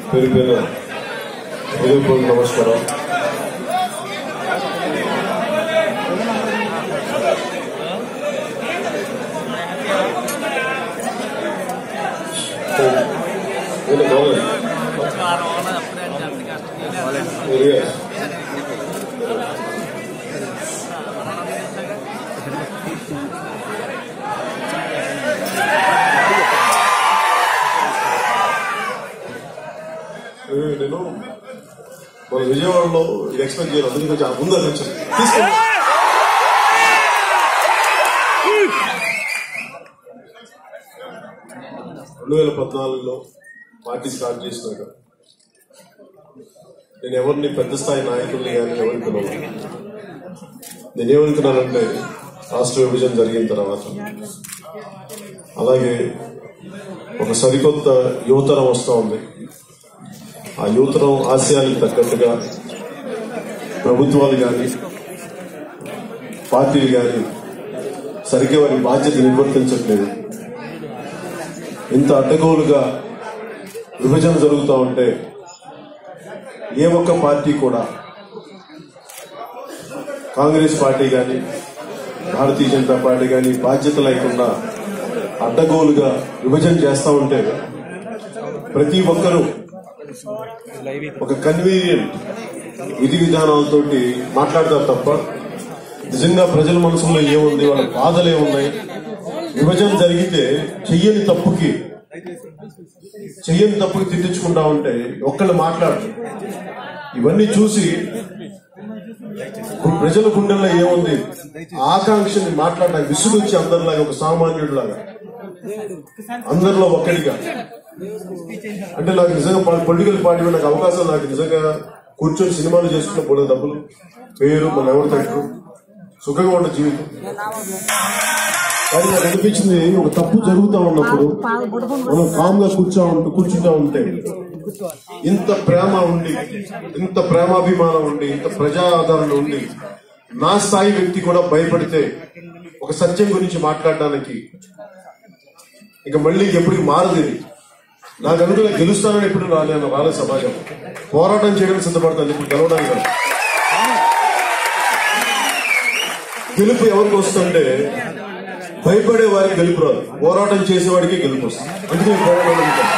పేరు పేరు హృదయపూర్వక నమస్కారం నేను బాగున్నాను. ఇదిగే. ఏ, నేను మన విజయవాడలో ఎక్స్పెక్ట్ చేయాలి అందుకే కొంచెం ముందు అనిపించింది తీసుకోండి రెండు వేల పద్నాలుగులో పార్టీ స్టార్ట్ చేసినాక నేను ఎవరిని పెద్ద స్థాయి నాయకుల్ని కానీ ఎవరిని పిలవను నేనేమనుకున్నానంటే రాష్ట్ర విభజన జరిగిన తర్వాత అలాగే ఒక సరికొత్త యువతరం వస్తూ ఉంది ఆ యువతరం ఆశయాలకు తగ్గట్టుగా ప్రభుత్వాలు కానీ పార్టీలు కానీ సరిగ్గా వారి బాధ్యత నిర్వర్తించట్లేదు ఇంత అడ్డగోలుగా విభజన జరుగుతూ ఉంటే ఏ ఒక్క పార్టీ కూడా కాంగ్రెస్ పార్టీ కానీ భారతీయ జనతా పార్టీ కానీ బాధ్యత లేకుండా అడ్డగోలుగా విభజన చేస్తా ఉంటే ప్రతి ఒక్కరూ ఒక కన్వీనియంట్ విధి విధానాలతోటి మాట్లాడతారు తప్ప నిజంగా ప్రజల మనసులో ఏముంది వాళ్ళ బాధలు ఏమున్నాయి విభజన జరిగితే చెయ్యని తప్పుకి చెయ్యని తప్పుకి తిట్టించుకుంటా ఉంటే ఒక్కళ్ళు మాట్లాడరు ఇవన్నీ చూసి ప్రజల గుండెల్లో ఏముంది ఆకాంక్షని మాట్లాడడానికి విసుగొచ్చి అందరిలాగా ఒక సామాన్యుడిలాగా అందరిలో ఒక్కడిగా అంటే నాకు నిజంగా పొలిటికల్ పార్టీ మీద నాకు అవకాశం నాకు నిజంగా కూర్చొని సినిమాలు చేసుకున్న పోలే డబ్బులు పేరు మన ఎవరు తగ్గరు సుఖంగా ఉన్న జీవితం కానీ నాకు అనిపించింది ఒక తప్పు జరుగుతూ ఉన్నప్పుడు మనం కామ్ గా కూర్చో ఉంటూ కూర్చుంటా ఉంటే ఇంత ప్రేమ ఉండి ఇంత ప్రేమాభిమానం ఉండి ఇంత ప్రజా ఆదరణ ఉండి నా స్థాయి వ్యక్తి కూడా భయపడితే ఒక సత్యం గురించి మాట్లాడడానికి ఇక మళ్ళీ ఎప్పటికి మారదు ఇది నాకు అనుకున్న గెలుస్తానని ఎప్పుడు రాలేను రాలే సమాజం పోరాటం చేయడానికి సిద్ధపడతాను ఇప్పుడు గెలవడానికి కాదు. గెలుపు ఎవరికి వస్తుంటే భయపడే వారికి గెలుపు రాదు పోరాటం చేసేవాడికి గెలుపు వస్తుంది అందుకే ఈ పోరాటం అనుకుంటాను.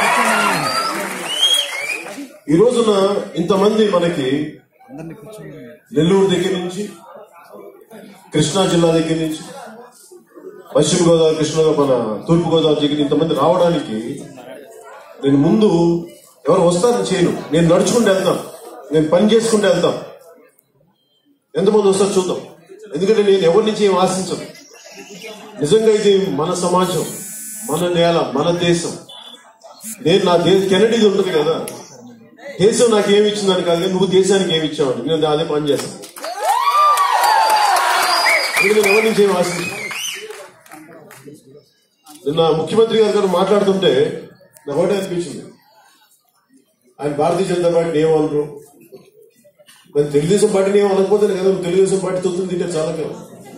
ఈ రోజున ఇంతమంది మనకి నెల్లూరు దగ్గర నుంచి కృష్ణా జిల్లా దగ్గర నుంచి పశ్చిమ గోదావరి కృష్ణ మన తూర్పు గోదావరి దగ్గర ఇంతమంది రావడానికి నేను ముందు ఎవరు వస్తారని చేయను నేను నడుచుకుంటూ వెళ్తాం నేను పని చేసుకుంటూ వెళ్తాం ఎంతమంది వస్తారు చూద్దాం ఎందుకంటే నేను ఎవరి నుంచి ఏం ఆశించను నిజంగా ఇది మన సమాజం మన నేల మన దేశం నేను నా దేశ కెనడీది ఉంటుంది కదా దేశం నాకు ఏమి ఇచ్చిందని కాదు కానీ నువ్వు దేశానికి ఏమి ఇచ్చావని నేను అదే పని చేస్తాను అందుకే నేను ఎవరి నుంచి ఏం ఆశించను నిన్న ముఖ్యమంత్రి గారు గారు మాట్లాడుతుంటే నాకు ఒకటే అనిపించింది ఆయన భారతీయ జనతా పార్టీని ఏమనరు మరి తెలుగుదేశం పార్టీని ఏం అనకపోతే కదా నువ్వు తెలుగుదేశం పార్టీ తొత్తులు తింటే చాలా కదా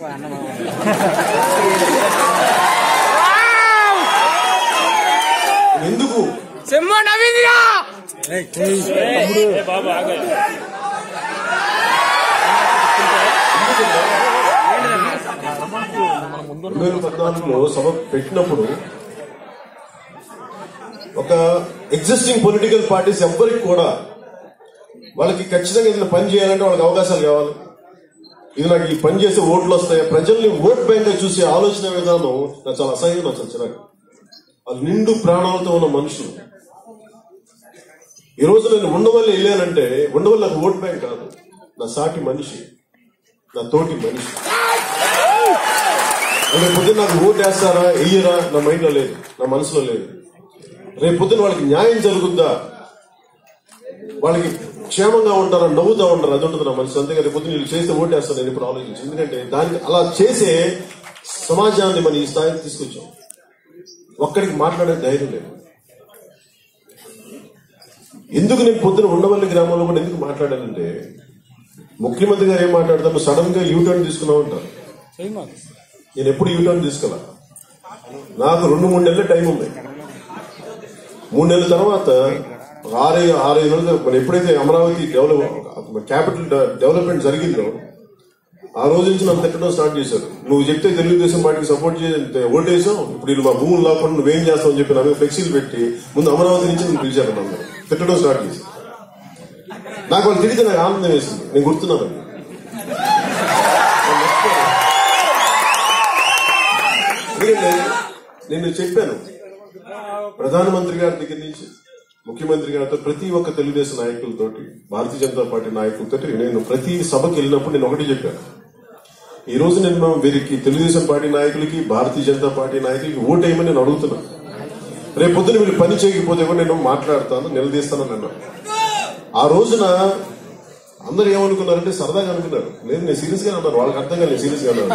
ఎందుకు సింహ నవీదిగా రెండు వేల పద్నాలుగులో సభ పెట్టినప్పుడు ఒక ఎగ్జిస్టింగ్ పొలిటికల్ పార్టీస్ ఎవ్వరికి కూడా వాళ్ళకి ఖచ్చితంగా ఏదైనా పని చేయాలంటే వాళ్ళకి అవకాశాలు కావాలి ఇది నాకు ఈ పని చేసే ఓట్లు వస్తాయి ప్రజల్ని ఓట్ బ్యాంక్ గా చూసే ఆలోచన విధానం నాకు చాలా అసహ్యం నాకు చిరాకు వాళ్ళు నిండు ప్రాణాలతో ఉన్న మనుషులు ఈ రోజు నేను ఉండవల్లి వెళ్ళానంటే ఉండవల్లి నాకు ఓట్ బ్యాంక్ కాదు నా సాటి మనిషి నా తోటి మనిషి రేపు పొద్దున్న నాకు ఓటు వేస్తారా వెయ్యరా నా మైండ్ లో లేదు నా మనసులో లేదు రేపు పొద్దున్న వాళ్ళకి న్యాయం జరుగుద్దా వాళ్ళకి క్షేమంగా ఉంటారా నవ్వుతా ఉంటారా అది ఉంటుంది నా మనసు అంతేగా రేపు పొద్దున్న వీళ్ళు చేస్తే ఓటు వేస్తాను నేను ఇప్పుడు ఆలోచించి ఎందుకంటే దానికి అలా చేసే సమాజాన్ని మనం ఈ స్థాయికి తీసుకొచ్చాం ఒక్కడికి మాట్లాడే ధైర్యం లేదు ఎందుకు నేను పొద్దున ఉండవల్లి గ్రామంలో కూడా ఎందుకు మాట్లాడానంటే ముఖ్యమంత్రి గారు ఏం మాట్లాడతాము సడన్ గా యూటర్న్ తీసుకున్నాం అంటారు నేను ఎప్పుడు యూటర్న్ తీసుకున్నా నాకు రెండు మూడు నెలల టైం ఉంది మూడు నెలల తర్వాత ఒక ఆరు ఆరైదు రోజులు మన ఎప్పుడైతే అమరావతి డెవలప్ క్యాపిటల్ డెవలప్మెంట్ జరిగిందో ఆ రోజు నుంచి నన్ను తిట్టడం స్టార్ట్ చేశారు నువ్వు చెప్తే తెలుగుదేశం పార్టీకి సపోర్ట్ చేసి ఓటేసావు ఇప్పుడు వీళ్ళు మా భూములు లాకుండా నువ్వేం చేస్తావు అని చెప్పి నా మీద ఫ్లెక్సీలు పెట్టి ముందు అమరావతి నుంచి నన్ను పిలిచారు నన్ను తిట్టడం స్టార్ట్ చేశారు నాకు వాళ్ళు తిరిగితే నాకు ఆనందం వేసింది నేను గుర్తున్నాను అది. ఎందుకంటే నేను చెప్పాను ప్రధానమంత్రి గారి దగ్గర నుంచి ముఖ్యమంత్రి గారితో ప్రతి ఒక్క తెలుగుదేశం నాయకులతోటి భారతీయ జనతా పార్టీ నాయకులతోటి నేను ప్రతి సభకి వెళ్ళినప్పుడు నేను ఒకటి చెప్పాను ఈ రోజు నేను వీరికి తెలుగుదేశం పార్టీ నాయకులకి భారతీయ జనతా పార్టీ నాయకులకి ఓటేయమని నేను అడుగుతున్నాను రేపు పొద్దున వీళ్ళు పని చేయకపోతే కూడా నేను మాట్లాడతాను నిలదీస్తాను అన్నాను ఆ రోజున అందరు ఏమనుకున్నారంటే సరదాగా అనుకున్నారు లేదు నేను సీరియస్ గా అన్నారు వాళ్ళకి అర్థం కాలేదు సీరియస్ గా అన్నారు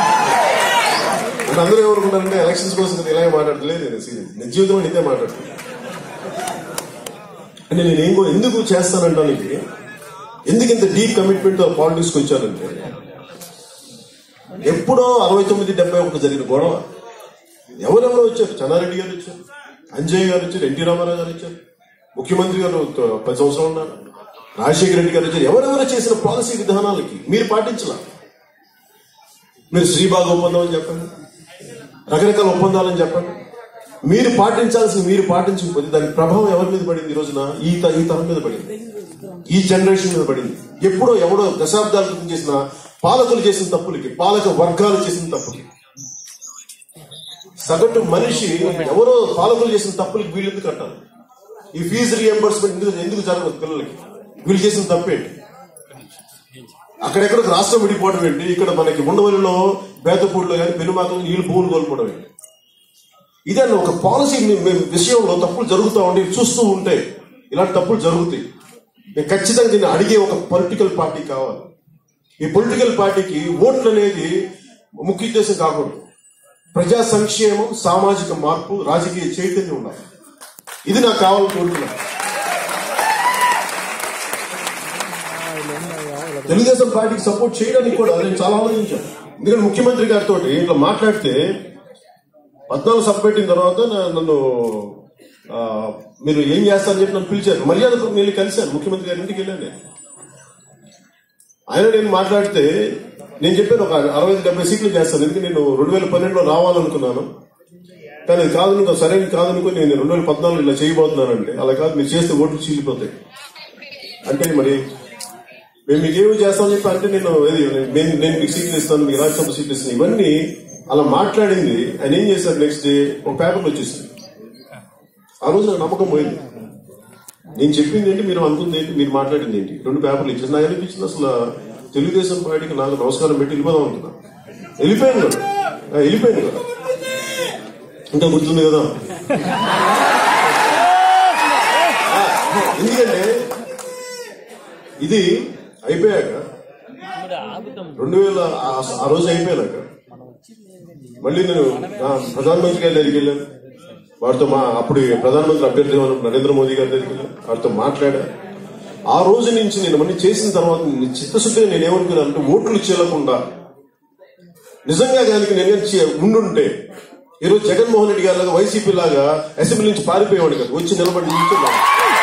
అంటే అందరూ ఏమనుకున్నారంటే ఎలక్షన్స్ కోసం కదా ఇలాగే మాట్లాడలేదు నేను సీరియస్ నిజ జీవితంలో ఇదే మాట్లాడుతున్నాను అంటే నేను ఏం కూడా ఎందుకు చేస్తానంటానికి ఎందుకు ఇంత డీప్ కమిట్మెంట్ పాలిటిక్స్ కి వచ్చానంటే ఎప్పుడో అరవై తొమ్మిది డెబ్బై ఒకటి జరిగిన గొడవ ఎవరెవరు వచ్చారు చెన్నారెడ్డి గారు వచ్చారు అంజయ్ గారు వచ్చారు ఎన్టీ రామారావు గారు వచ్చారు ముఖ్యమంత్రి గారు త- పది సంవత్సరాలు ఉన్నారు రాజశేఖర రెడ్డి గారు వచ్చారు ఎవరెవరు చేసిన పాలసీ విధానాలకి మీరు పాటించలా మీరు శ్రీబాగ్ ఒప్పందం అని చెప్పండి రకరకాల ఒప్పందాలని చెప్పండి మీరు పాటించాల్సిన మీరు పాటించకపోతే దాని ప్రభావం ఎవరి మీద పడింది ఈ రోజున ఈ త- ఈ తరం మీద పడింది ఈ జనరేషన్ మీద పడింది ఎప్పుడో ఎవడో దశాబ్దాల క్రితం చేసిన పాలకులు చేసిన తప్పులకి పాలక వర్గాలు చేసిన తప్పులకి సగటు మనిషి ఎవరో పాలకులు చేసిన తప్పులకి వీళ్ళు ఎందుకు కట్టాలి ఈ ఫీజు రియంబర్స్మెంట్ ఎందుకు ఎందుకు జరగదు పిల్లలకి వీళ్ళు చేసిన తప్పేంటి అక్కడెక్కడ రాష్ట్రం విడిపోవడం ఏంటి ఇక్కడ మనకి ఉండవల్లిలో బేతపూడిలో కానీ పెనుమాకలు నీళ్లు భూములు కోల్పోవడం ఏంటి ఇదే అన్న ఒక పాలసీ మీ- మీ విషయంలో తప్పులు జరుగుతూ ఉండి చూస్తూ ఉంటే ఇలాంటి తప్పులు జరుగుతాయి నేను ఖచ్చితంగా దీన్ని అడిగే ఒక పొలిటికల్ పార్టీ కావాలి ఈ పొలిటికల్ పార్టీకి ఓట్లు అనేది ముఖ్య ఉద్దేశం కాకూడదు ప్రజా సంక్షేమం సామాజిక మార్పు రాజకీయ చైతన్యం ఉండాలి ఇది నాకు కావాలని కోరుతున్నాను తెలుగుదేశం పార్టీకి సపోర్ట్ చేయడానికి కూడా నేను చాలా ఆలోచించాను ఎందుకంటే ముఖ్యమంత్రి గారితో ఇట్లా మాట్లాడితే పద్నాలుగు సభ పెట్టిన తర్వాత నా- నన్ను ఆ, మీరు ఏం చేస్తారని చెప్పి నన్ను పిలిచారు మర్యాద నేను కలిశాను ముఖ్యమంత్రి గారి ఇంటికి వెళ్ళాను నేను ఆయన నేను మాట్లాడితే నేను చెప్పాను ఒక అరవై ఐదు డెబ్బై సీట్లు చేస్తాను ఎందుకంటే నేను రెండు వేల పన్నెండులో రావాలనుకున్నాను కానీ అది కాదు అనుకో సరైనది కాదనుకో నేను రెండు వేల పద్నాలుగు ఇలా చేయబోతున్నానంటే అలా కాదు మీరు చేస్తే ఓట్లు చీలిపోతాయి అంటే మరి మేము మీకు ఏమి చేస్తామని చెప్పి అంటే నేను ఏది, నేను నేను మీకు సీట్లు ఇస్తాను మీకు రాజ్యసభ సీట్లు ఇస్తాను ఇవన్నీ అలా మాట్లాడింది ఆయన ఏం చేశారు నెక్స్ట్ డే ఒక పేపర్లో వచ్చేసింది ఆ రోజు నాకు నమ్మకం పోయింది నేను చెప్పింది ఏంటి మీరు అనుకుంది ఏంటి మీరు మాట్లాడింది ఏంటి రెండు పేపర్లు ఇచ్చేసి నాకు అనిపించింది అసలు తెలుగుదేశం పార్టీకి నాకు నమస్కారం పెట్టి వెళ్ళిపోదాం అనుకున్నా వెళ్ళిపోయాను కదా ఆ, వెళ్ళిపోయాను కదా ఇంకా గుర్తుంది కదా ఆ, ఎందుకంటే ఇది అయిపోయాక రెండు వేల ఆ- ఆ రోజు అయిపోయాక మళ్ళీ నేను నా ప్రధానమంత్రి గారి దగ్గరికి వెళ్ళాను వారితో మా అప్పుడు ప్రధానమంత్రి అభ్యర్థి అయిన నరేంద్ర మోదీ గారి దగ్గరికి వెళ్ళాను వారితో మాట్లాడా ఆ రోజు నుంచి నేను మళ్ళీ చేసిన తర్వాత నీ చిత్తశుద్ధిగా నేను ఏమనుకున్నానంటే ఓట్లు చెల్లకుండా నిజంగా దానికి నేను ఏం చే- ఉండుంటే ఈరోజు జగన్మోహన్ రెడ్డి గారి లాగా వైసీపీ లాగా అసెంబ్లీ నుంచి పారిపోయేవాడు కదా వచ్చి నిలబడి నిల్చున్నాడు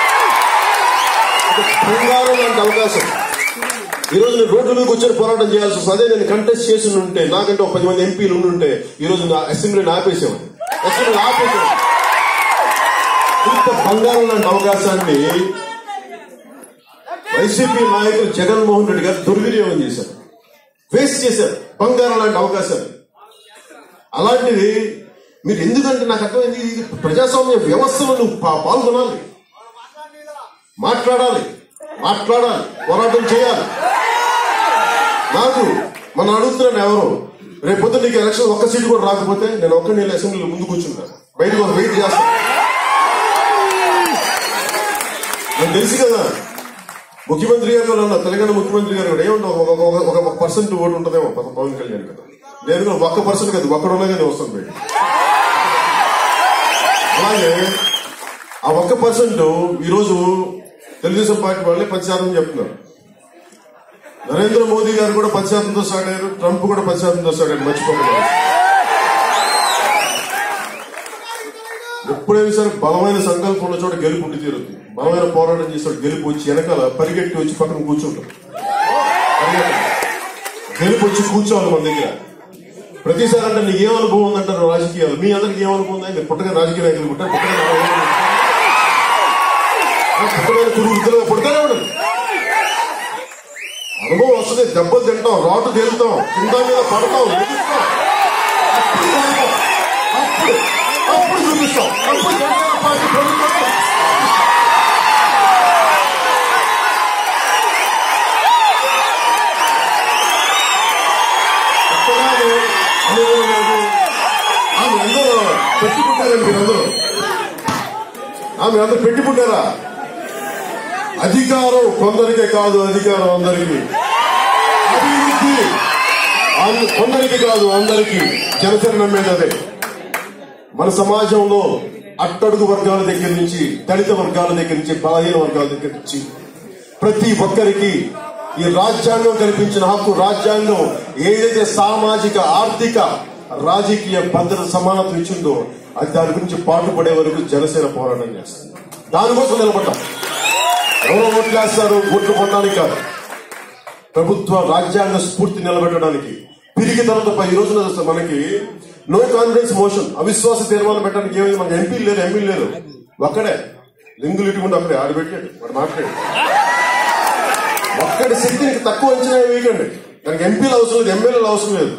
ఒక బంగారం లాంటి అవకాశం ఈ రోజు నేను రోడ్ల మీద కూర్చొని పోరాటం చేయాల్సి వస్తుంది అదే నేను కంటెస్ట్ చేసి ఉంటే నాకంటే ఒక పది మంది ఎంపీలు ఉండుంటే ఈ రోజు నా అసెంబ్లీని ఆపేసేవాడు అసెంబ్లీ ఆపేసేవాడు ఇంత బంగారం లాంటి అవకాశాన్ని వైసీపీ నాయకులు జగన్మోహన్ రెడ్డి గారు దుర్వినియోగం చేశారు వేస్ట్ చేశారు బంగారం లాంటి అవకాశాన్ని అలాంటిది మీరు ఎందుకంటే నాకు అర్థమైంది ఇది ప్రజాస్వామ్య వ్యవస్థలో నువ్వు పా- పాల్గొనాలి మాట్లాడాలి మాట్లాడాలి పోరాటం చేయాలి నాకు మనం అడుగుతున్నాను ఎవరు రేపు పొద్దున్న నీకు ఎలక్షన్ ఒక్క సీటు కూడా రాకపోతే నేను ఒక్క నీళ్ళు అసెంబ్లీలో ముందు కూర్చుంటాను బయటకు ఒక వెయిట్ చేస్తాను నాకు తెలుసు కదా ముఖ్యమంత్రి గారు కూడా అన్నారు తెలంగాణ ముఖ్యమంత్రి గారు కూడా ఏమన్నా ఒక ఒక- ఒక- ఒక ఒక పర్సెంట్ ఓటు ఉంటుందేమో పాపం పవన్ కళ్యాణ్ కదా నేను కూడా ఒక్క పర్సెంట్ కదా ఒక్కడున్నాగానే వస్తాను బయట అలాగే ఆ ఒక్క పర్సెంట్ ఈరోజు తెలుగుదేశం పార్టీ వాళ్ళే పది శాతం చెప్తున్నారు నరేంద్ర మోదీ గారు కూడా పది శాతంతో స్టార్ట్ అయ్యారు ట్రంప్ కూడా పది శాతంతో స్టార్ట్ అయ్యారు మర్చిపోకూడదు ఎప్పుడైనా సరే బలమైన సంకల్పం ఉన్న చోట గెలుపు ఉండి తీరుతుంది బలమైన పోరాటం చేసే చోట గెలుపు వచ్చి వెనకాల పరిగెట్టి వచ్చి పక్కన కూర్చుంటాం పరిగెట్టం. గెలుపు వచ్చి కూర్చోవాలి మన దగ్గర ప్రతిసారి అంటే నీకు ఏం అనుభవం ఉందంటారు రాజకీయాలు మీ అందరికి ఏం అనుభవం ఉంది మీరు పుట్టగా రాజకీయ నాయకులు పుట్టారు పుట్టగా నాయకులు పుట్టారు. ఆ పుట్టగా కురుగు ఇద్దరుగా పుడతానే ఉండదు అనుభవం వస్తుంది దెబ్బలు తింటాం రాటు తేలుతాం కింద మీద పడతాం ఎదుగుతాం. అప్పుడు గెలుస్తాం. అప్పుడు అప్పుడు చూపిస్తాం అప్పుడు జనసేన పార్టీ ప్రభుత్వం కొత్తగానే అనుభవం లేదు. ఆమె అందరూ పెట్టి పుట్టారండి మీరందరూ ఆమె అందరూ పెట్టి పుట్టారా అధికారం కొందరికే కాదు అధికారం అందరికీ అభివృద్ధి అన్- కొందరికి కాదు అందరికీ జనసేన నమ్మేది అదే మన సమాజంలో అట్టడుగు వర్గాల దగ్గర నుంచి దళిత వర్గాల దగ్గర నుంచి బలహీన వర్గాల దగ్గర నుంచి ప్రతి ఒక్కరికి ఈ రాజ్యాంగం కల్పించిన హక్కు రాజ్యాంగం ఏదైతే సామాజిక ఆర్థిక రాజకీయ భద్రత సమానత్వం ఇచ్చిందో అది దాని గురించి పాటుపడే వరకు జనసేన పోరాటం చేస్తుంది దానికోసం నిలబడ్డాం ఎవరో ఓట్లు వేస్తారు ఓట్లు కొట్టడానికి కాదు ప్రభుత్వ రాజ్యాంగ స్ఫూర్తి నిలబెట్టడానికి పిరిగితనంతో పై ఈ రోజున చూస్తే మనకి నో కాన్ఫిడెన్స్ మోషన్ అవిశ్వాస తీర్మానం పెట్టడానికి ఏమైంది మనకి ఎంపీలు లేరు ఎమ్మెల్యే లేరు ఒక్కడే లింగులు ఇటుకుంటే అక్కడే ఆడు పెట్టాడు వాడు మాట్లాడు ఒక్కడి శక్తికి తక్కువ అంచనా వేయకండి దానికి ఎంపీలు అవసరం లేదు ఎమ్మెల్యేలు అవసరం లేదు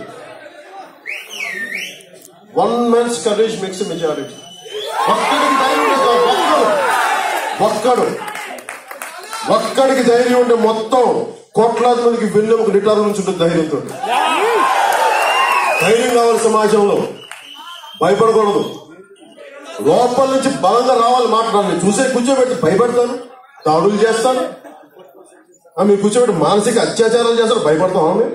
one man's courage makes majority ఒక్కడికి ధైర్యం ఉంటే చాలు. ఒక్కడు ఒక్కడు ఒక్కడికి ధైర్యం ఉంటే మొత్తం కోట్లాది మందికి వెన్నెముక రిటార్లు నుంచి ఉంటుంది ధైర్యంతో ధైర్యం కావాలి సమాజంలో భయపడకూడదు లోపల నుంచి బలంగా రావాలి మాట్లాడాలి చూసే కూర్చోబెట్టి భయపడతాను దాడులు చేస్తాను ఆ, మీరు కూర్చోబెట్టి మానసిక అత్యాచారాలు చేస్తాను భయపడతామా మేము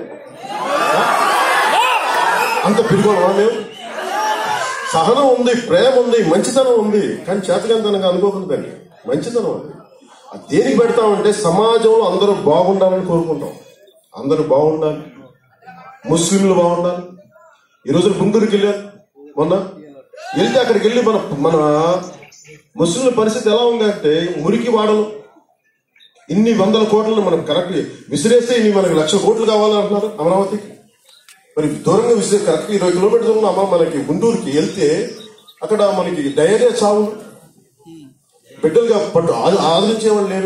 అంత పిలుకోవా మేము సహనం ఉంది ప్రేమ ఉంది మంచితనం ఉంది కానీ చేతకంతనంగా అనుకోకుండా దాన్ని మంచితనం అది అది దేనికి పెడతామంటే సమాజంలో అందరూ బాగుండాలని కోరుకుంటాం అందరూ బాగుండాలి ముస్లింలు బాగుండాలి ఈ రోజు గుంటూరుకి వెళ్ళారు మొన్న వెళ్తే అక్కడికి వెళ్ళి మన మన ముస్లింల పరిస్థితి ఎలా ఉంది అంటే మురికి వాడలు ఇన్ని వందల కోట్లు మనం కరెక్ట్ విసిరేస్తే ఇన్ని మనకి లక్ష కోట్లు కావాలంటున్నారు అమరావతికి మరి దూరంగా విసిరే కరెక్ట్ ఇరవై కిలోమీటర్లు ఉన్న అమ్మ మనకి గుంటూరుకి వెళ్తే అక్కడ మనకి డయేరియా చావు బిడ్డలుగా పట్టు ఆ- ఆదరించేవాళ్ళు లేరు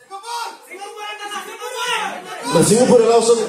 మరి సింగపూర్ ఎలా వస్తుంది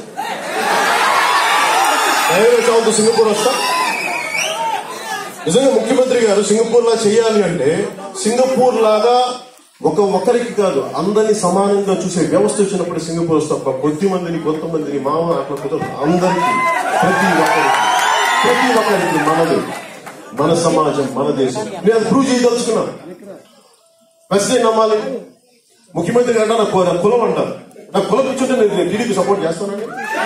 డయేరియా చావుతో సింగపూర్ వస్తా నిజంగా ముఖ్యమంత్రి గారు సింగపూర్ లా చేయాలి అంటే సింగపూర్ లాగా ఒక ఒక్కరికి కాదు అందరినీ సమానంగా చూసే వ్యవస్థ వచ్చినప్పుడు సింగపూర్ తప్ప కొద్ది మందిని కొంతమందిని మామ అట్లా కుదరదు అందరికీ ప్రతి ఒక్కరికి ప్రతి ఒక్కరికి మనది మన సమాజం మన దేశం నేను అది ప్రూవ్ చేయదలుచుకున్నాను ప్రశ్న నమ్మాలి ముఖ్యమంత్రి అంటే నాకు నా కులం అంటారు నాకు కులం ఇచ్చుంటే నేను టీడీపీ సపోర్ట్ చేస్తానండి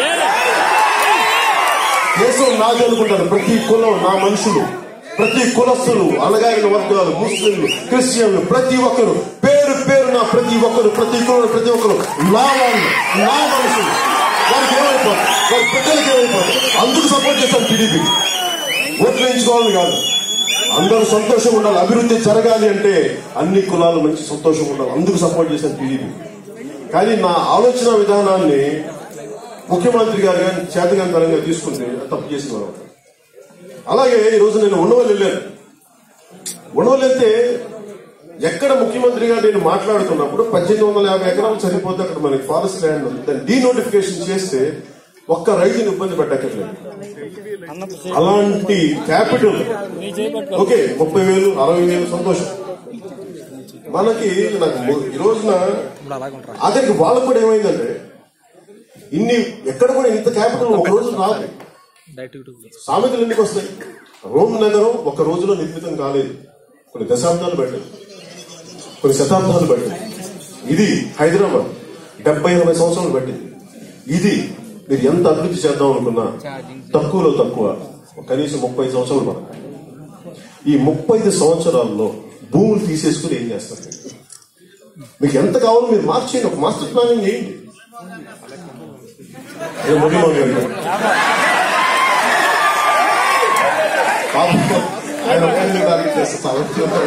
దేశం నాది అనుకుంటారు ప్రతి కులం నా మనుషులు ప్రతి కులస్తులు అలగారిన వర్గాలు ముస్లింలు క్రిస్టియన్లు ప్రతి ఒక్కరు పేరు పేరు నా ప్రతి ఒక్కరు ప్రతి కులం ప్రతి ఒక్కరు నా వాళ్ళు నా మనుషులు వారికి ఏమైపోతారు వారి బిడ్డలకి ఏమైపోతారు అందుకు సపోర్ట్ చేస్తాను టీడీపీ ఓట్లు వేయించుకోవాలని కాదు అందరూ సంతోషంగా ఉండాలి అభివృద్ధి జరగాలి అంటే అన్ని కులాలు మంచి సంతోషంగా ఉండాలి అందుకు సపోర్ట్ చేశాను టీడీపీ కానీ నా ఆలోచన విధానాన్ని ముఖ్యమంత్రి గారు కానీ చేతగాంతరంగా తీసుకుంటే తప్పు చేసిన వారు అవుతారు. అలాగే ఈ రోజు నేను ఉండవల్లి వెళ్ళాను ఉండవల్లి వెళ్తే ఎక్కడ ముఖ్యమంత్రి గారు నేను మాట్లాడుతున్నప్పుడు పద్దెనిమిది వందల యాభై ఎకరాలు చనిపోతే అక్కడ మనకి ఫారెస్ట్ ల్యాండ్ ఉంది దాన్ని డీనోటిఫికేషన్ చేస్తే ఒక్క రైతుని ఇబ్బంది పెట్టక్కర్లేదు అలాంటి క్యాపిటల్ ఓకే ముప్పై వేలు అరవై వేలు సంతోషం మనకి నాకు ఈ రోజున ఆఖరికి వాళ్ళకు కూడా ఏమైందంటే ఇన్ని ఎక్కడ కూడా ఇంత క్యాపిటల్ ఒక రోజు రాదు సామెతలు ఎందుకు వస్తాయి రోమ్ నగరం ఒక రోజులో నిర్మితం కాలేదు కొన్ని దశాబ్దాలు పట్టింది కొన్ని శతాబ్దాలు పట్టింది ఇది హైదరాబాద్ డెబ్బై ఎనభై సంవత్సరాలు పట్టింది ఇది మీరు ఎంత అభివృద్ధి చేద్దాం అనుకున్నా తక్కువలో తక్కువ కనీసం ముప్పై సంవత్సరాలు పడతాయి ఈ ముప్పై ఐదు సంవత్సరాల్లో భూములు తీసేసుకుని ఏం చేస్తారు మీరు? మీకు ఎంత కావాలో మీరు మార్చేయండి ఒక మాస్టర్ ప్లానింగ్ చేయండి ఏ మురళీమోహన్ గారు. పాపం ఆయన ఒక్కడిని టార్గెట్ చేస్తే చాలా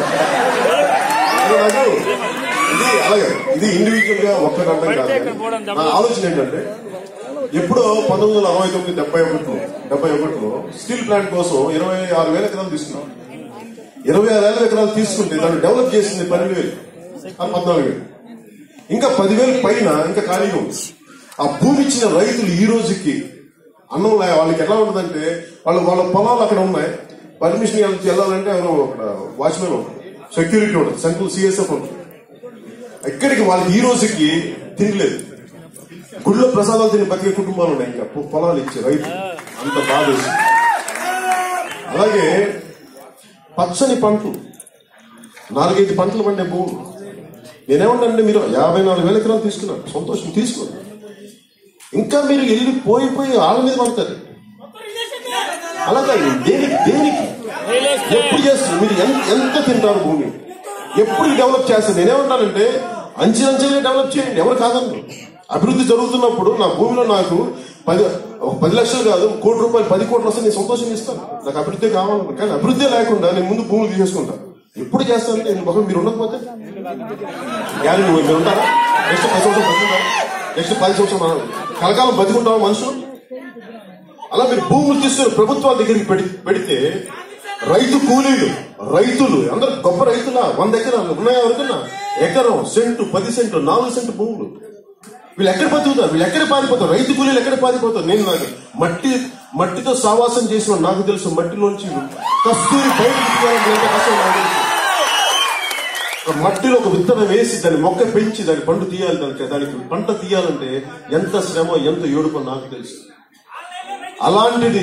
అది నాకు ఇది అలాగే ఇది ఇండివిజువల్ గా ఒక్కటి అర్థం కాదు నా ఆలోచన ఏంటంటే ఎప్పుడో పంతొమ్మిది వందల అరవై తొమ్మిది డెబ్బై ఒకటిలో డెబ్బై ఒకటిలో స్టీల్ ప్లాంట్ కోసం ఇరవై ఆరు వేల ఎకరాలు తీసుకున్నాం ఇరవై ఆరు వేల ఎకరాలు తీసుకుంటే దాన్ని డెవలప్ చేసింది పన్నెండు వేలు ఆ పద్నాలుగు వేలు ఇంకా పదివేలు పైన ఇంకా ఖాళీగా ఉంది ఆ భూమి ఇచ్చిన రైతులు ఈ రోజుకి అన్నం లే- వాళ్ళకి ఎలా ఉంటుందంటే వాళ్ళు వాళ్ళ పొలాలు అక్కడ ఉన్నాయి పర్మిషన్ వెళ్ళాలంటే ఎవరో అక్కడ వాచ్మెన్ ఉంటాడు సెక్యూరిటీ ఉంటుంది సెంట్రల్ సిఎస్ఎఫ్ ఉంటుంది ఎక్కడికి వాళ్ళకి ఈ రోజుకి తినలేదు గుళ్ళో ప్రసాదాలు తిని బతికే కుటుంబాలు ఉన్నాయి ఇంకా పొ- పొలాలు ఇచ్చే రైతు అంత బాధ వేసింది. అలాగే పచ్చని పంటలు నాలుగైదు పంటలు పండే భూమి నేనేమంటే మీరు యాభై నాలుగు వేల ఎకరాలు తీసుకున్నారు సంతోషం తీసుకోండి ఇంకా మీరు వెళ్ళి పోయి పోయి వాళ్ళ మీద పడతారు అలా కాదు దేనికి దేనికి ఎప్పుడు చేస్తారు మీరు ఎంత ఎంత తింటారు భూమి ఎప్పుడు డెవలప్ చేస్తారు నేనేమంటానంటే అంచెలంచెలే డెవలప్ చేయండి ఎవరు కాదన్నారు అభివృద్ధి జరుగుతున్నప్పుడు నా భూమిలో నాకు పది ఒక పది లక్షలు కాదు కోటి రూపాయలు పది కోట్లు వస్తే నేను సంతోషం ఇస్తాను నాకు అభివృద్ధి కావాలన్నా కానీ అభివృద్ధి లేకుండా నేను ముందు భూములు తీసేసుకుంటాను ఎప్పుడు చేస్తానంటే నేను మొహం మీరు ఉండకపోతే యారు నువ్వు మీరు ఉంటారా నెక్స్ట్ పది సంవత్సరం బతుకుంటారా నెక్స్ట్ పది సంవత్సరం కలకాలం బతుకుంటావా మనుషులు అలా మీరు భూములు తీసుకుని ప్రభుత్వాల దగ్గరికి పెడి- పెడితే రైతు కూలీలు రైతులు అందరు గొప్ప రైతులా వంద ఎకరాలు ఉన్నాయా ఎవరికన్నా ఎకరం సెంటు పది సెంటు నాలుగు సెంటు భూములు వీళ్ళు ఎక్కడ బతుకుతారు వీళ్ళు ఎక్కడ పారిపోతారు రైతు కూలీలు ఎక్కడ పారిపోతారు నేను నాకు మట్టి మట్టితో సావాసం చేసిన నాకు తెలుసు మట్టిలోంచి కస్తూరి బయటకు తీయాలంటే ఎంత కష్టం నాకు తెలుసు. ఒక మట్టిలో ఒక విత్తనం వేసి దాన్ని మొక్క పెంచి దాని పండు తీయాలి దానికి దానికి పంట తీయాలంటే ఎంత శ్రమ ఎంత ఏడుపో నాకు తెలుసు అలాంటిది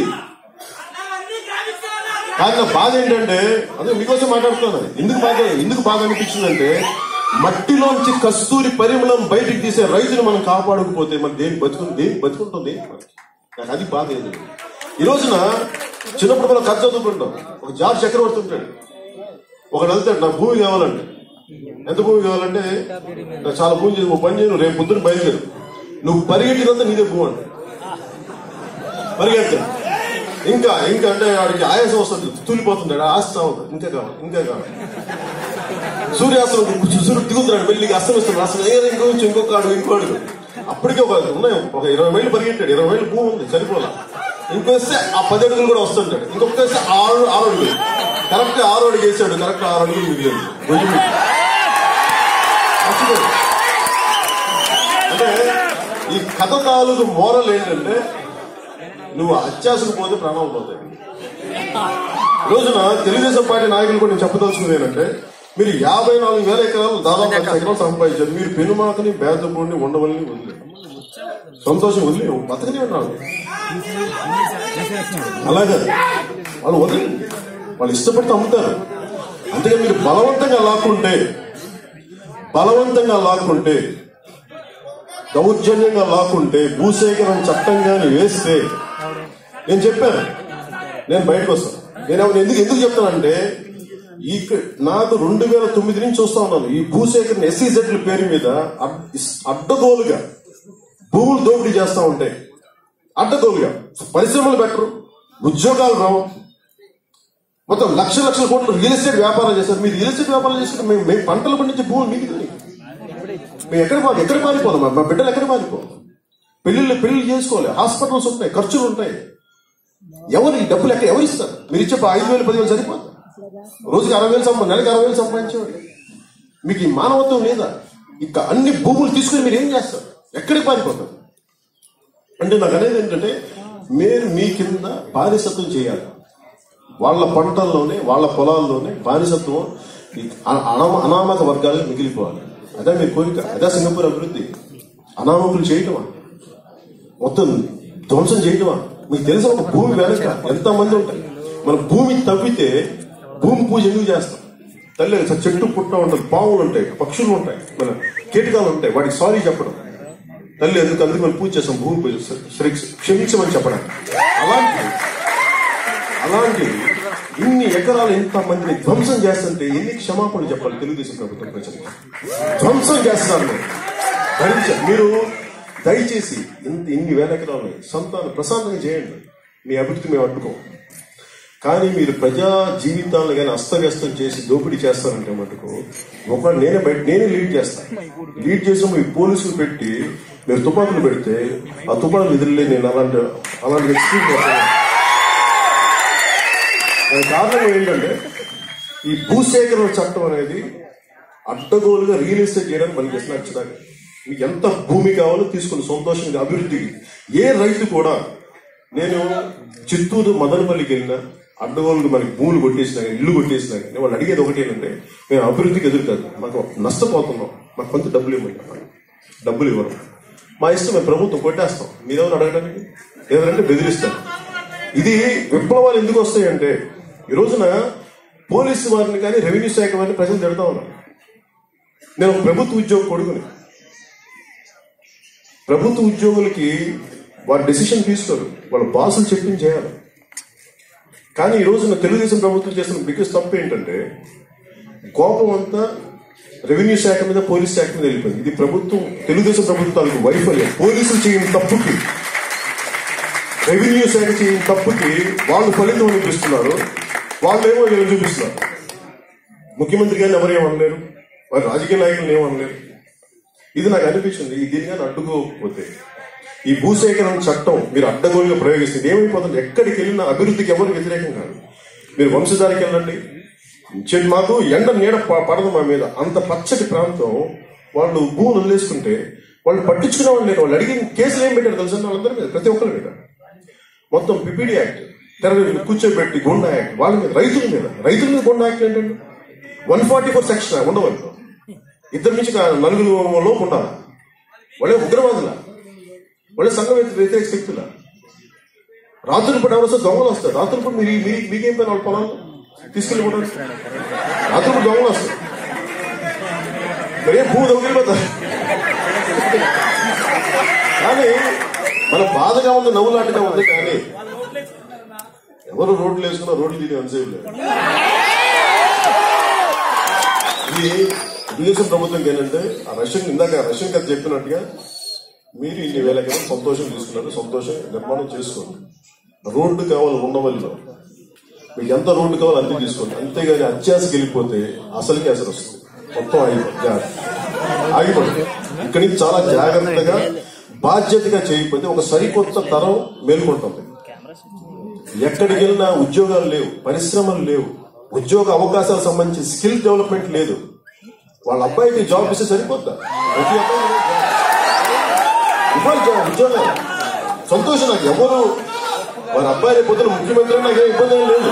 కానీ నా బాధ ఏంటంటే అదే మీకోసం మాట్లాడుతున్నాను ఎందుకు బాధ ఎందుకు బాధ అనిపించిందంటే మట్టిలోంచి కస్తూరి పరిమళం బయటికి తీసే రైతును మనం కాపాడకపోతే మన దేని బతుకు దేని బతుకుంటుంది నాకు అది బాధ ఏది ఈ రోజున చిన్నప్పుడు మనం కథ చదువుకుంటాం ఒక జార్జ్ చక్రవర్తి ఉంటాడు ఒకడు వెళ్తాడు నాకు భూమి కావాలంటే ఎంత భూమి కావాలంటే నాకు చాలా భూమి చేసి ఓ పని చేయను రేపు పొద్దున్న బయలుదేరు నువ్వు పరిగెట్టినంత నీదే భూమి అంటే పరిగెత్తాడు ఇంకా ఇంకా అంటే వాడికి ఆయాసం వస్తుంది తూలిపోతుంటాడు ఆస్తా ఉంటుంది ఇంకా కావాలి ఇంకా కావాలి సూర్యాస్తం సూర్యుడు దిగుతున్నాడు మెల్లిగా అస్తమిస్తున్నాడు అసలు ఏదో ఇంకో ఇంకొక అడుగు ఇంకో అడుగు అప్పటికే ఒక ఉన్నాయి ఒక ఇరవై మైళ్ళు పరిగెట్టాడు ఇరవై మైళ్ళు భూమి ఉంది సరిపోలా ఇంకొస్తే ఆ పది అడుగులు కూడా వస్తుంటాడు ఇంకొక వేస్తే ఆరు ఆరు అడుగులు కరెక్ట్ ఆరు అడుగు వేసాడు కరెక్ట్ ఆరు అడుగులు మిగిలేదు గొయ్యి మిగిలి. మర్చిపోయాడు. అంటే ఈ కథ తాలూకు మోరల్ ఏంటంటే నువ్వు అత్యాసకు పోతే ప్రాణాలు పోతాయి ఈ రోజున తెలుగుదేశం పార్టీ నాయకులు కూడా నేను చెప్పదలుచుకుంది ఏంటంటే మీరు యాభై నాలుగు వేల ఎకరాలు దాదాపు లక్ష ఎకరాలు సంపాదించారు మీరు పెనుమాకని బేదపూడిని ఉండవల్ని వదిలేదు సంతోషం వదిలే బతకనే ఉన్నాడు అలాగే వాళ్ళు వదిలేదు వాళ్ళు ఇష్టపడితే అమ్ముతారు అందుకే మీరు బలవంతంగా లాక్కుంటే బలవంతంగా లాక్కుంటే దౌర్జన్యంగా లాక్కుంటే భూసేకరణ చట్టంగాని వేస్తే నేను చెప్పాను నేను బయటకు వస్తాను నేను ఎవరు ఎందుకు ఎందుకు చెప్తానంటే ఈ నాకు రెండు వేల తొమ్మిది నుంచి చూస్తా ఉన్నాను ఈ భూసేకరణ ఎస్సీజెడ్ల పేరు మీద అడ్- ఇస్- అడ్డగోలుగా భూములు దోపిడీ చేస్తా ఉంటే అడ్డగోలుగా పరిశ్రమలు పెట్టరు ఉద్యోగాలు రావు మొత్తం లక్ష లక్షల కోట్లు రియల్ ఎస్టేట్ వ్యాపారం చేస్తారు మీరు రియల్ ఎస్టేట్ వ్యాపారం చేస్తారు మేము మేము పంటలు పండించే భూములు మీకు ఇవ్వండి. మేము ఎక్కడ పారి ఎక్కడ పారిపోదాం మా బిడ్డలు ఎక్కడ పారిపోదాం పెళ్లిళ్ళు పెళ్లి చేసుకోవాలి హాస్పిటల్స్ ఉంటాయి ఖర్చులు ఉంటాయి ఎవరు ఈ డబ్బులు ఎక్కడ ఎవరు ఇస్తారు మీరు ఇచ్చే ఐదు వేలు పదివేలు సరిపోతుంది రోజుకి అరవై వేలు సంపా నెలకి అరవై వేలు సంపాదించేవాడు మీకు ఈ మానవత్వం లేదా ఇక అన్ని భూములు తీసుకుని మీరు ఏం చేస్తారు ఎక్కడికి పారిపోతారు అంటే నాకు అనేది ఏంటంటే మీరు మీ కింద బానిసత్వం చేయాలి వాళ్ళ పంటల్లోనే వాళ్ళ పొలాల్లోనే బానిసత్వం ఈ అ- అనామ- అనామక వర్గాలు మిగిలిపోవాలి అదే మీ కోరిక అదే సింగపూర్ అభివృద్ధి అనామకులు చేయటమా మొత్తం ధ్వంసం చేయటమా మీకు తెలిసిన ఒక భూమి వెనక ఎంత మంది ఉంటాయి మన భూమి తవ్వితే భూమి పూజ ఎందుకు చేస్తాం తల్లి చ- చెట్టు పుట్ట ఉంటుంది పాములు ఉంటాయి పక్షులు ఉంటాయి మన కీటకాలు ఉంటాయి వాటికి సారీ చెప్పడం తల్లి ఎందుకు అందుకు మనం పూజ చేస్తాం భూమి పూజ శ్రీ క్షమించమని చెప్పడం అలాంటి అలాంటి ఇన్ని ఎకరాలు ఇంత మందిని ధ్వంసం చేస్తుంటే ఎన్ని క్షమాపణలు చెప్పాలి తెలుగుదేశం ప్రభుత్వం ప్రజలకు ధ్వంసం చేస్తున్నారు మీరు. భరించ మీరు దయచేసి ఇంత ఇన్ని వేల ఎకరాలు సంతానం ప్రశాంతంగా చేయండి మీ అభివృద్ధి మేము అడ్డుకోం కానీ మీరు ప్రజా జీవితాలను కానీ అస్తవ్యస్తం చేసి దోపిడీ చేస్తారంటే మటుకు ఒక నేనే బయట నేనే లీడ్ చేస్తాను లీడ్ చేసి మీ పోలీసులు పెట్టి మీరు తుపాకులు పెడితే ఆ తుపాకులు ఎదురులే నేను అలాంటి అలాంటి ఎక్స్పీరియన్స్ చేస్తాను దానికి కారణం ఏంటంటే ఈ భూసేకరణ చట్టం అనేది అడ్డగోలుగా రియల్ ఎస్టేట్ చేయడానికి మనకి ఇస్తున్నారు ఖచ్చితంగా మీకు ఎంత భూమి కావాలో తీసుకుని సంతోషంగా అభివృద్ధికి ఏ రైతు కూడా నేను చిత్తూరు మదనపల్లికి వెళ్ళినా అడ్డగోలుగా మనకి భూములు కొట్టేసినా కానీ ఇల్లు కొట్టేసినా కానీ వాళ్ళు అడిగేది ఒకటి ఏంటంటే మేము అభివృద్ధికి ఎదురు కాదు మాకు నష్టపోతున్నాం మాకు కొంత డబ్బులు ఇవ్వండి డబ్బులు ఇవ్వరు మా ఇష్టం మేము ప్రభుత్వం కొట్టేస్తాం మీరెవరు అడగడానికి లేదంటే బెదిరిస్తాం ఇది విప్లవాలు ఎందుకు వస్తాయంటే ఈ రోజున పోలీసు వారిని కానీ రెవెన్యూ శాఖ వారిని ప్రజలు తిడతా ఉన్నారు నేను ఒక ప్రభుత్వ ఉద్యోగ కొడుకుని ప్రభుత్వ ఉద్యోగులకి వారి డెసిషన్ తీసుకోరు వాళ్ళ బాసులు చెప్పింది చేయాలి కానీ ఈ రోజున తెలుగుదేశం ప్రభుత్వం చేస్తున్న బిగ్గెస్ట్ తప్పు ఏంటంటే కోపం అంతా రెవెన్యూ శాఖ మీద పోలీస్ శాఖ మీద వెళ్ళిపోయింది ఇది ప్రభుత్వం తెలుగుదేశం ప్రభుత్వాలకు వైఫల్యం పోలీసులు చేయని తప్పుకి రెవెన్యూ శాఖ చేయని తప్పుకి వాళ్ళు ఫలితం అనిపిస్తున్నారు వాళ్ళు ఏమో వీళ్ళు చూపిస్తున్నారు ముఖ్యమంత్రి గారిని ఎవరు ఏమనలేరు వారి రాజకీయ నాయకులను ఏమనలేరు ఇది నాకు అనిపించింది ఈ దీన్ని కానీ అడ్డుకోకపోతే ఈ భూసేకరణ చట్టం మీరు అడ్డగోలుగా ప్రయోగిస్తుంది ఏమైపోతుంది ఎక్కడికి వెళ్ళినా అభివృద్ధికి ఎవరు వ్యతిరేకం కాదు మీరు వంశధారికి వెళ్ళండి చెట్టు మాకు ఎండ నీడ ప- పడదు మా మీద అంత పచ్చటి ప్రాంతం వాళ్ళు భూములు వదిలేసుకుంటే వాళ్ళు పట్టించుకునే వాళ్ళు లేరు వాళ్ళు అడిగిన కేసులు ఏం పెట్టారు తెలుసా వాళ్ళందరి మీద ప్రతి ఒక్కరి మీద మొత్తం పిపిడి యాక్ట్ టెర్రరిజం కూర్చోబెట్టి గుండా యాక్ట్ వాళ్ళ మీద రైతుల మీద రైతుల మీద గుండా యాక్ట్ ఏంటంటే వన్ ఫార్టీ ఫోర్ సెక్షన్ ఉండవద్దు ఇద్దరు నుంచి కా- నలుగురు లోపు ఉండాలి వాళ్ళే ఉగ్రవాదుల వాళ్ళే సంఘ వ్యతి- వ్యతిరేక శక్తుల రాత్రులు పూట ఎవరు వస్తే దొంగలు వస్తారు రాత్రులు పూట మీరు మీ- మీకేం పని వాళ్ళ పొలాలు తీసుకెళ్ళిపోవడానికి రాత్రులు పూట దొంగలు వస్తారు మరే భూ దొంగలిపోతారు కానీ మన బాధగా ఉంది నవ్వులాంటిగా ఉంది కానీ ఎవరు రోడ్లు వేసుకున్నా రోడ్లు తినే అంతసేపు లేదు ఇది తెలుగుదేశం ప్రభుత్వం ఏంటంటే ఆ రష్యన్ ఇందాక రష్యన్ కథ చెప్పినట్టుగా మీరు ఇన్ని వేల ఎకరం సంతోషం తీసుకున్నారు సంతోషం నిర్మాణం చేసుకోండి రోడ్డు కావాలి ఉండవల్లిలో మీకు ఎంత రోడ్డు కావాలో అంతే తీసుకోండి అంతేగాని అత్యాసకి వెళ్ళిపోతే అసలుకి అసలు వస్తుంది మొత్తం ఆగిపోతుంది జాగ్రత్త. ఆగిపోతుంది ఇక్కడి నుంచి చాలా జాగ్రత్తగా బాధ్యతగా చేయకపోతే ఒక సరికొత్త తరం మేల్కొంటుంది ఎక్కడికి వెళ్ళినా ఉద్యోగాలు లేవు పరిశ్రమలు లేవు ఉద్యోగ అవకాశాలకు సంబంధించి స్కిల్ డెవలప్మెంట్ లేదు వాళ్ళ అబ్బాయికి జాబ్ ఇస్తే సరిపోద్దా ప్రతి అబ్బాయి ఇవ్వాలి జాబ్ ఉద్యోగాలు సంతోషం నాకు ఎవరు వారి అబ్బాయి రేపు పొద్దున ముఖ్యమంత్రి నాకేం ఇబ్బంది ఏం లేదు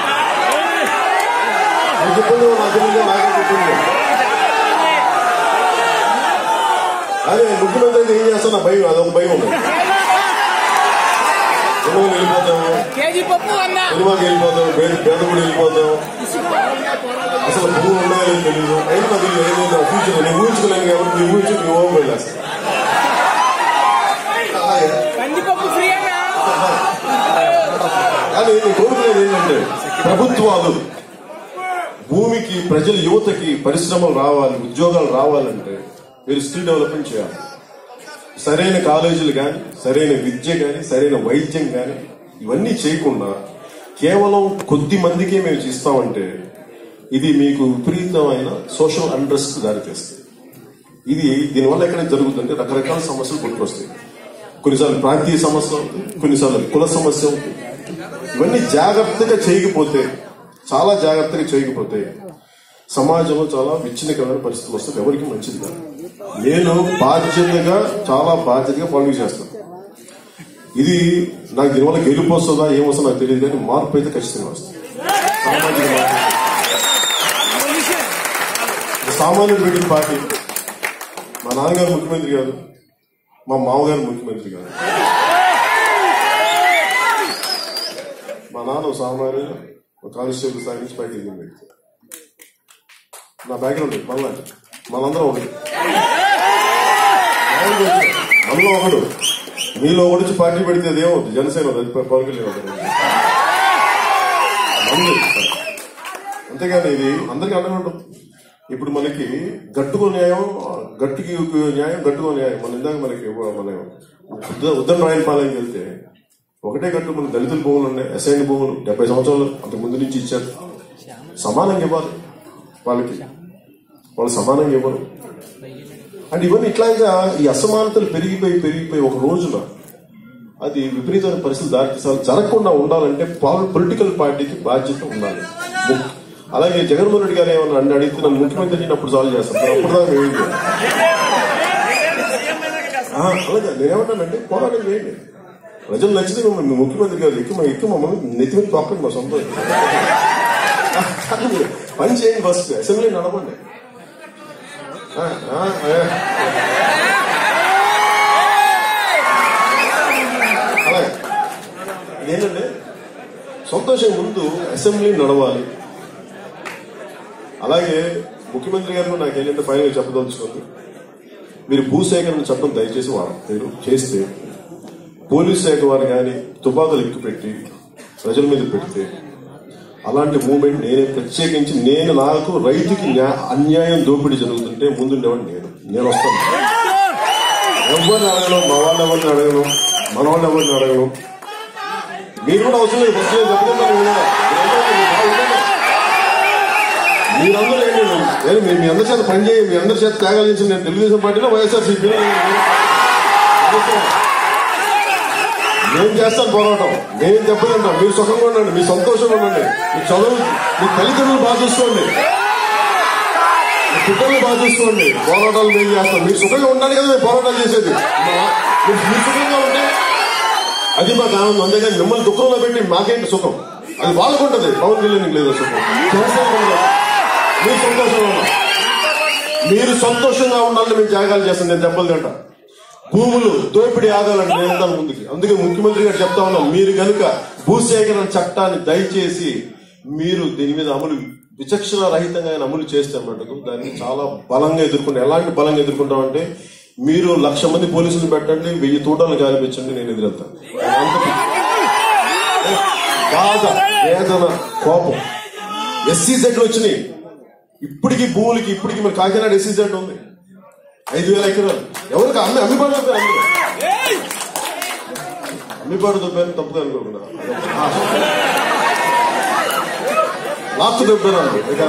మీకు ఇబ్బంది ఏమో నాకు తెలియదు నాకేం ఇబ్బంది లేదు అదే ముఖ్యమంత్రి అయితే ఏం చేస్తా నా భయం అదొక భయం ఉంది సినిమాకి వెళ్ళిపోతాము కేజీ పప్పు అన్న సినిమాకి వెళ్ళిపోతాం పేద పేదకుడు వెళ్ళిపోతాం అసలు భూమి ఉన్నాయో తెలియదు అయినా నాకు ఏదైనా ఫ్యూచర్ నేను ఊహించుకోలేను కాబట్టి నేను ఊహించి నేను ఓం వెళ్ళేస్తాను అలాగే కందిపప్పు ఫ్రీ అన్న కానీ నేను కోరుకునేది ఏంటంటే ప్రభుత్వాలు భూమికి ప్రజల యువతకి పరిశ్రమలు రావాలి ఉద్యోగాలు రావాలంటే మీరు స్కిల్ డెవలప్మెంట్ చేయాలి సరైన కాలేజీలు కానీ సరైన విద్య కానీ సరైన వైద్యం కానీ ఇవన్నీ చేయకుండా కేవలం కొద్ది మందికే మేము ఇస్తామంటే ఇది మీకు విపరీతమైన సోషల్ అండ్రెస్ట్ దారితీస్తుంది ఇది దీనివల్ల ఎక్కడ జరుగుతుంటే రకరకాల సమస్యలు పుట్టుకొస్తాయి కొన్నిసార్లు ప్రాంతీయ సమస్య అవుతుంది కొన్నిసార్లు కుల సమస్య అవుతుంది ఇవన్నీ జాగ్రత్తగా చేయకపోతే చాలా జాగ్రత్తగా చేయకపోతే సమాజంలో చాలా విచ్ఛిన్నకరమైన పరిస్థితులు వస్తుంది ఎవరికి మంచిది కాదు నేను బాధ్యతగా చాలా బాధ్యతగా పనులు చేస్తాను ఇది నాకు దీనివల్ల గెలుపు వస్తుందా ఏమొస్తుందో నాకు తెలియదు కానీ మార్పు అయితే ఖచ్చితంగా వస్తుంది సామాజిక మార్పు సామాన్యుడు పెట్టిన పార్టీ మా నాన్నగారు ముఖ్యమంత్రి గారు మా మామగారు ముఖ్యమంత్రి గారు మా నాన్న ఒక సామాన్యుడు ఒక కానిస్టేబుల్ స్థాయి నుంచి పైకి ఎదిగిన వ్యక్తి నా బ్యాక్గ్రౌండ్ మళ్ళా మనందరం ఒకటి మనలో ఒకడు మీలో ఒకటి వచ్చి పార్టీ పెడితే అదేమవుతుంది జనసేన అవుతుంది, పవన్ కళ్యాణ్ అవుతుంది. మంది. అంతేగాని ఇది అందరికీ అండగా ఉంటుంది ఇప్పుడు మనకి గట్టుకో న్యాయం గట్టుకి న్యాయం గట్టుకో న్యాయం మన ఇందాక మనకి మన ఉద్ద- ఉద్దం రాయలపాలెంకి వెళ్తే ఒకటే కట్టు మన దళితుల భూములు ఉన్నాయి అసైన్ భూములు డెబ్బై సంవత్సరాలు అంత ముందు నుంచి ఇచ్చారు సమానంగా ఇవ్వాలి వాళ్ళకి వాళ్ళు సమానంగా ఇవ్వరు అండ్ ఇవన్నీ ఇట్లాగా ఈ అసమానతలు పెరిగిపోయి పెరిగిపోయి ఒక రోజున అది విపరీతమైన పరిస్థితులు దారితీసాలి జరగకుండా ఉండాలంటే పొలిటికల్ పార్టీకి బాధ్యత ఉండాలి ము- అలాగే జగన్మోహన్ రెడ్డి గారు ఏమన్నా నన్ను అడిగితే నన్ను ముఖ్యమంత్రి అప్పుడు సాల్వ్ చేస్తాను మరి అప్పుడు దాకా ఏం చేయాలి? ఆ, అలాగే నేనేమంటానంటే పోరాటం చేయండి ప్రజలు నచ్చితే మిమ్మల్ని మీ ముఖ్యమంత్రి గారు ఎక్కువ ఎక్కువ మమ్మల్ని నెత్తి మీద తొక్కండి మా సొంత కానీ మీరు పని చేయండి ఫస్ట్ అసెంబ్లీ నడవండి ఆ, ఆ, ఆ. అలాగే ఏంటంటే సంతోషం ముందు అసెంబ్లీ నడవాలి అలాగే ముఖ్యమంత్రి గారు నాకు ఏంటంటే ఫైనల్ చెప్పదలుచుకుంది మీరు భూసేకరణ చట్టం దయచేసి వాడు మీరు చేస్తే పోలీస్ శాఖ వారు కానీ తుపాకులు ఎక్కుపెట్టి ప్రజల మీద పెడితే అలాంటి మూమెంట్ నేనే ప్రత్యేకించి నేను నాకు రైతుకి న్యా- అన్యాయం దోపిడీ జరుగుతుంటే ముందుండేవాడిని నేను నేను వస్తాను ఎవరిని అడగను మా వాళ్ళు ఎవరిని అడగను మన వాళ్ళు ఎవరిని అడగను మీరు కూడా అవసరం లేదు ఫస్ట్ నేను చెప్తున్నాను కదా. మీరందరూ మీ బాగా ఉండండి. మీరందరూ ఏంటి నేను మీ మీ అందరి చేత పని చేయి మీ అందరి చేత త్యాగాలు చేసి నేను తెలుగుదేశం పార్టీలో వైఎస్ఆర్ సిపిలో నేను చేస్తాను పోరాటం నేను చెప్పలేంటాం మీరు సుఖంగా ఉండండి మీ సంతోషంగా ఉండండి మీ చదువు మీ తల్లిదండ్రులు బాగా చూసుకోండి మీ పిల్లల్ని బాగా చూసుకోండి పోరాటాలు మేము చేస్తాం మీరు సుఖంగా ఉండాలి కదా మేము పోరాటాలు చేసేది మా- మీరు మీరు సుఖంగా ఉంటే అది మాకు ఆనందం అంతేగాని మిమ్మల్ని దుఃఖంలో పెట్టి మాకేంటి సుఖం అది వాళ్ళకు ఉంటుంది పవన్ కళ్యాణ్ లేదు సుఖం సంస్థలకు ఉండదు. మీరు సంతోషంగా ఉన్నారు మీరు సంతోషంగా ఉండాలని మేము త్యాగాలు చేస్తాం నేను దెబ్బలు తింటా భూములు దోపిడీ ఆగాలని నేను వెళ్తాను ముందుకి అందుకే ముఖ్యమంత్రి గారు చెప్తా ఉన్నాం మీరు కనుక భూసేకరణ చట్టాన్ని దయచేసి మీరు దీని మీద అమలు విచక్షణ రహితంగా ఆయన అమలు చేస్తే మటుకు దాన్ని చాలా బలంగా ఎదుర్కొంటే ఎలాంటి బలంగా ఎదుర్కొంటామంటే మీరు లక్ష మంది పోలీసులు పెట్టండి వెయ్యి తోటలు గాలిపించండి నేను ఎదురెళ్తాను అంత బాధ వేదన కోపం ఎస్సీ సెట్లు వచ్చినాయి ఇప్పటికి భూములకి ఇప్పటికి మరి కాకినాడ ఎస్సీ సెట్ ఉంది ఐదు వేల ఎకరాలు ఎవరికి అమ్మి అమ్మిపాడు దొబ్బారు అందరూ అమ్మిపాడు దొబ్బారు తప్పుగా అనుకోకుండా లాస్ట్ దొబ్బారు అందరూ ఇక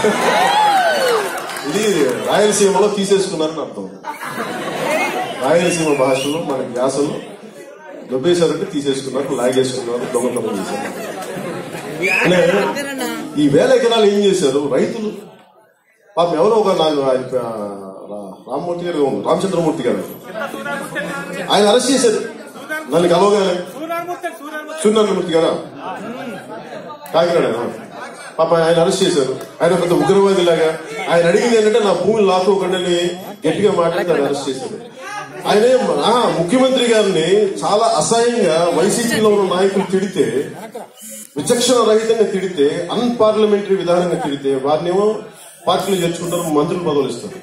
ఇది రాయలసీమలో తీసేసుకున్నారని అర్థం రాయలసీమ భాషలో మన వ్యాసలో దొబ్బేశారంటే తీసేసుకున్నారు లాగేసుకున్నారు దొంగతనం చేశారు అంటే ఈ వేల ఎకరాలు ఏం చేశారు రైతులు పాపం ఎవరో ఒక నాకు ఆయన పే- రా- రామ్మూర్తి గారు రామచంద్రమూర్తి గారు ఆయన అరెస్ట్ చేశారు నన్ను కలవగానే సూర్యనారాయణమూర్తి గారా కాకినాడ పాప ఆయన అరెస్ట్ చేశారు ఆయన పెద్ద ఉగ్రవాది లాగా ఆయన అడిగింది ఏంటంటే నా భూమిని లాక్కోకుండా గట్టిగా మాట్లాడి ఆయన అరెస్ట్ చేశారు ఆయన ఆ, ముఖ్యమంత్రి గారిని చాలా అసహ్యంగా వైసీపీలో ఉన్న నాయకులు తిడితే విచక్షణ రహితంగా తిడితే అన్పార్లమెంటరీ విధానంగా తిడితే వారినేమో పార్టీలు చేర్చుకుంటారు మంత్రులు పదవులు ఇస్తారు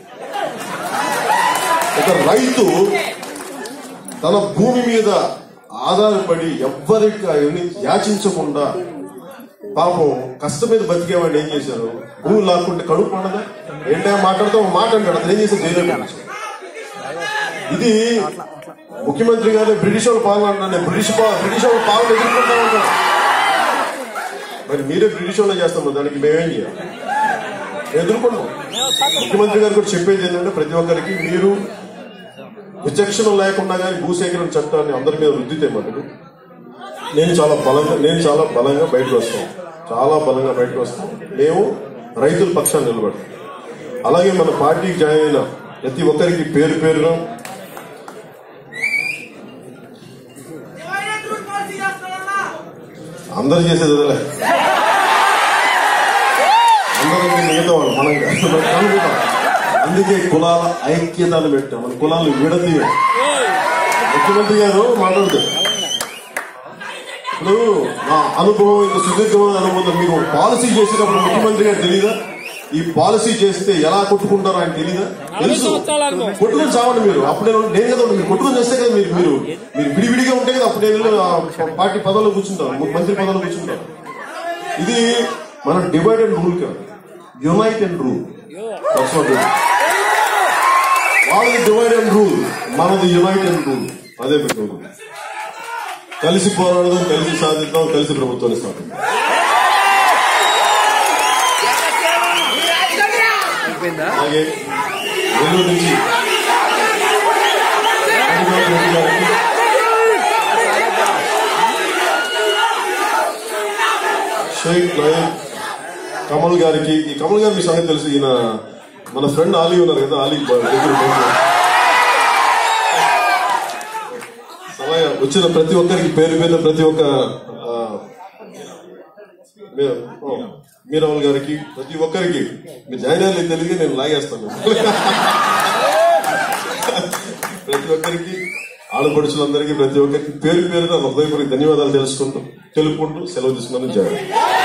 ఒక రైతు తన భూమి మీద ఆధారపడి ఎవ్వరికి ఆయన్ని యాచించకుండా పాపం కష్టం మీద బతికేవాడిని ఏం చేశారు భూమి లాక్కుంటే కడుపు పండదా ఏంటో మాట్లాడుతూ ఒక మాట అంటాడు అతను ఏం చేశారు జైల్లో పెట్టారు. ఇది ముఖ్యమంత్రి గారు బ్రిటిష్ వాళ్ళ పాలన అంటున్నాను నేను బ్రిటిష్ పా- బ్రిటిష్ వాళ్ళ పాలన ఎదుర్కొంటా ఉంటాను మరి మీరే బ్రిటిష్ వాళ్ళే చేస్తాం మరి దానికి మేమేం చేయాలి ఎదుర్కొన్నాం ముఖ్యమంత్రి గారు కూడా చెప్పేది ఏంటంటే ప్రతి ఒక్కరికి మీరు విచక్షణ లేకుండా కానీ భూసేకరణ చట్టాన్ని అందరి మీద రుద్దితే మటుకు నేను చాలా బలంగా నేను చాలా బలంగా బయటకు వస్తాను చాలా బలంగా బయటకు వస్తాం మేము రైతుల పక్షాన్ని నిలబడతాం అలాగే మన పార్టీకి జాయిన్ అయిన ప్రతి ఒక్కరికి పేరు పేరున అందరూ చేసేది అదేలే అందరూ మిగతా వాళ్ళు మనం కాదు. మనం కలుగుతాం అందుకే కులాల ఐక్యతను పెట్టాం మన కులాలను విడదీయం ముఖ్యమంత్రి గారు మాట్లాడుతారు ఇప్పుడు నా అనుభవం ఇంత సుదీర్ఘమైన అనుభవం మీకు పాలసీ చేసేటప్పుడు ముఖ్యమంత్రి గారు తెలీదా ఈ పాలసీ చేస్తే ఎలా కొట్టుకుంటారో ఆయన తెలీదా తెలుసు సంవత్సరాల అనుభవం. కొట్టుకొని చావండి మీరు అప్పుడు నేను నేను కదా మీరు కొట్టుకొని చేస్తే కదా మీరు మీరు మీరు విడివిడిగా ఉంటే కదా అప్పుడు నేను ఆ పార్టీ పదవిలో కూర్చుంటాను మంత్రి పదవిలో కూర్చుంటాను ఇది మన డివైడ్ అండ్ రూల్ కాదు యునైట్ అండ్ రూల్ వాళ్ళది డివైడ్ అండ్ రూల్ మనది యునైట్ అండ్ రూల్ అదే పెట్టుకోండి కలిసి పోరాడదాం కలిసి సాధిద్దాం కలిసి ప్రభుత్వాన్ని స్థాపిద్దాం అలాగే నెల్లూరు నుంచి రాజగోపాల్ రెడ్డి గారికి షేక్ నాయక్ కమల్ గారికి ఈ కమల్ గారి మీ సంగతి తెలుసు ఈయన మన ఫ్రెండ్ ఆలీ ఉన్నారు కదా ఆలీ దగ్గర ఉన్నారు. సమయ వచ్చిన ప్రతి ఒక్కరికి పేరు పేరు ప్రతి ఒక్క ఆ, మీ- ఓ, మీరావుల్ గారికి ప్రతి ఒక్కరికి మీరు జాయిన్ అయ్యాలి తెలియదు నేను లాగేస్తాను ప్రతి ఒక్కరికి ఆడపడుచులందరికీ ప్రతి ఒక్కరికి పేరు పేరున హృదయపూర్వక ధన్యవాదాలు తెలుసుకుంటూ తెలుపుకుంటూ సెలవు తీసుకున్నాను జాయిన్